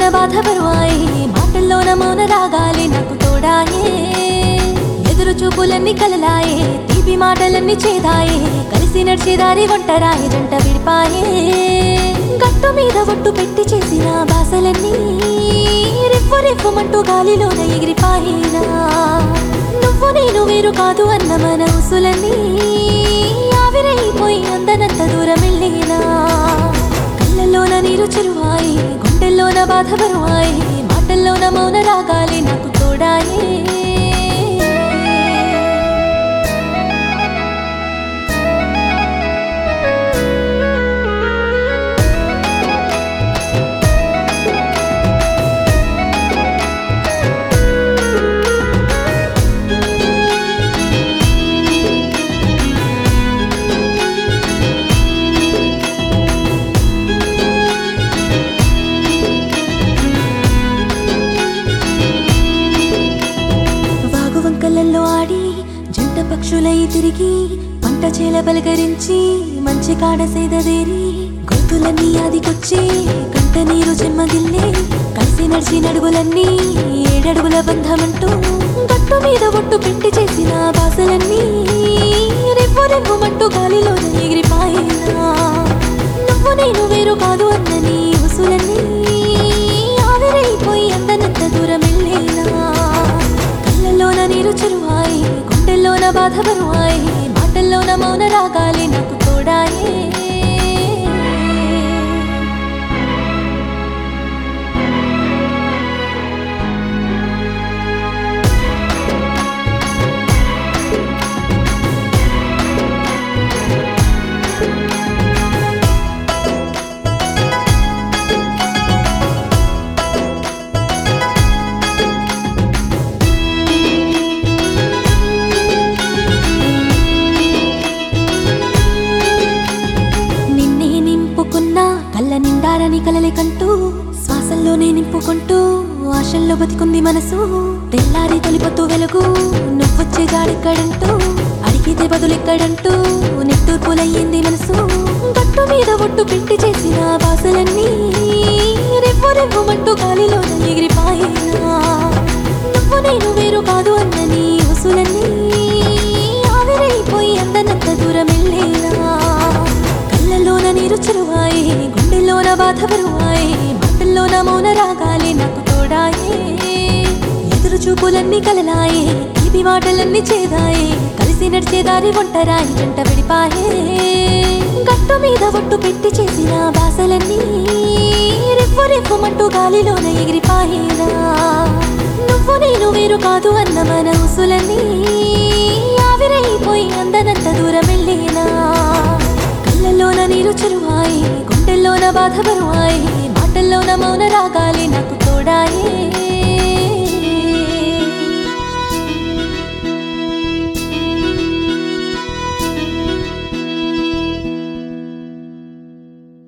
గుండెల్లోన బాధ బరువాయి మాటల్లోన మౌన రాగాలి నాకు తోడాయే ఎదురు చూపులన్నీ కలలాయే తీపి మాటలన్నీ చేదాయే కలిసి నడిచే దారి ఒంటరాయి జంట విడిపాయే గట్టు మీద ఒట్టు పెట్టి చేసిన బాసలన్నీ రెప్పు రెప్పుమంటూ గాలిలోన ఎగిరిపాయినా నువ్వు నేను వేరు కాదు అన్న మన ఉసులన్నీ ఆవిరైపోయి అందనంత దూరం వెళ్ళినా కళ్ళల్లోన నీరు చెరువాయి గుండెల్లోన బాధ బరువాయి మాటల్లోన మౌన రాగాలి నాకు తోడాయే వాగువంకలల్లో ఆడి జంట పక్షులై తిరిగి పంట చేల పలకరించి మంచి కాడ సేదదేరి గొంతులన్నీ ఆదికొచ్చి కంట నీరు జన్మగిల్లే కలిసి నడిచి నడుగులన్నీ ఏడడుగుల బంధమంటూ గట్టు మీద ఒట్టు పెట్టి చేసిన బాసలన్నీ రెవ్వు రెవ్వుమంటూ గాలిలో ఎగిరిపాయినా నువ్వు నేను వేరు కాదు అన్న నీ ఉసులన్నీ ఆవిరైపోయి అందనంత దూరం వెళ్ళేనా కళ్ళల్లోన నీరు చెరువాయి గుండెల్లోన బాధ బరువాయి మాటల్లోన మౌన రాగాలి నాకు తోడాయే నిన్నే నింపుకున్నా కళ్ళ నిండారని కలలే కంటూ శ్వాసల్లోనే నింపుకుంటూ ఆశల్లో బతికుంది మనసు తెల్లారి తొలిపొత్తు వెలుగు నువ్వొచ్చే జాడెక్కడంటూ అడిగితే బదులెక్కడంటూ నిట్టూర్పులయ్యింది మనసు గట్టు మీద ఒట్టు పెట్టి చేసిన బాసలన్నీ రెవ్వు రెవ్వుమంటూ గాలిలో ఎగిరిపాయినా నువ్వు నేను వేరు కాదు అన్న నీ ఉసులన్నీ ఆవిరైపోయి అందనంత దూరం వెళ్ళేనా కళ్ళల్లోన నీరు చెరువాయి గుండెల్లోన బాధ బరువాయి మాటల్లోన మౌన రాగాలి నాకు తోడాయే ఎదురు చూపులన్నీ కలలాయే తీపి మాటలన్నీ చేదాయే కలిసి నడిచే దారి ఒంటరాయి జంట విడిపాయే గట్టు మీద ఒట్టు పెట్టి చేసిన బాసలన్నీ రెవ్వు రెవ్వుమంటూ గాలిలోన ఎగిరిపాయేనా నువ్వు నేను వేరు కాదు అన్న మన ఉసులన్నీ ఆవిరైపోయి అందనంత దూరం వెళ్ళేనా కళ్ళల్లోన నీరు చెరువాయి గుండెల్లోన బాధ బరువాయి మాటల్లోన మౌన రాగాలి నాకు తోడాయే